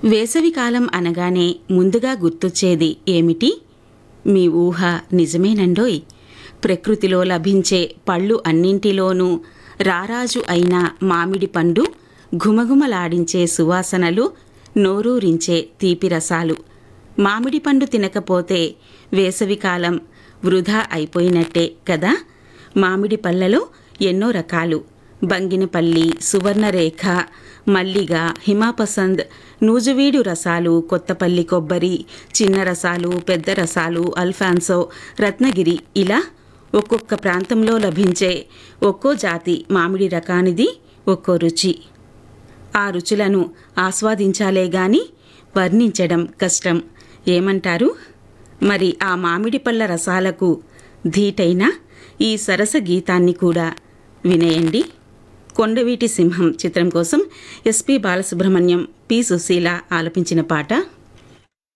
వేసవికాలం అనగానే ముందుగా గుర్తొచ్చేది ఏమిటి మీ ఊహ నిజమేనండోయ్ ప్రకృతిలో లభించే పళ్ళు అన్నింటిలోనూ రారాజు అయిన మామిడి పండు ఘుమఘుమలాడించే సువాసనలు నోరూరించే తీపి రసాలు మామిడి పండు తినకపోతే వేసవికాలం వృధా అయిపోయినట్టే కదా మామిడి పళ్ళలో ఎన్నో రకాలు బంగినపల్లి సువర్ణరేఖ మల్లిగ హిమాపసంద్ నూజువీడు రసాలు కొత్తపల్లి కొబ్బరి చిన్న రసాలు పెద్ద రసాలు అల్ఫాన్సో రత్నగిరి ఇలా ఒక్కొక్క ప్రాంతంలో లభించే ఒక్కో జాతి మామిడి రకానిది ఒక్కో రుచి ఆ రుచులను ఆస్వాదించాలే గాని వర్ణించడం కష్టం ఏమంటారు మరి ఆ మామిడి పళ్ళ రసాలకు ధీటైన ఈ సరస గీతాన్ని కూడా వినేయండి కొండవీటి సింహం చిత్రం కోసం ఎస్పి బాలసుబ్రహ్మణ్యం పి సుశీల ఆలపించిన పాట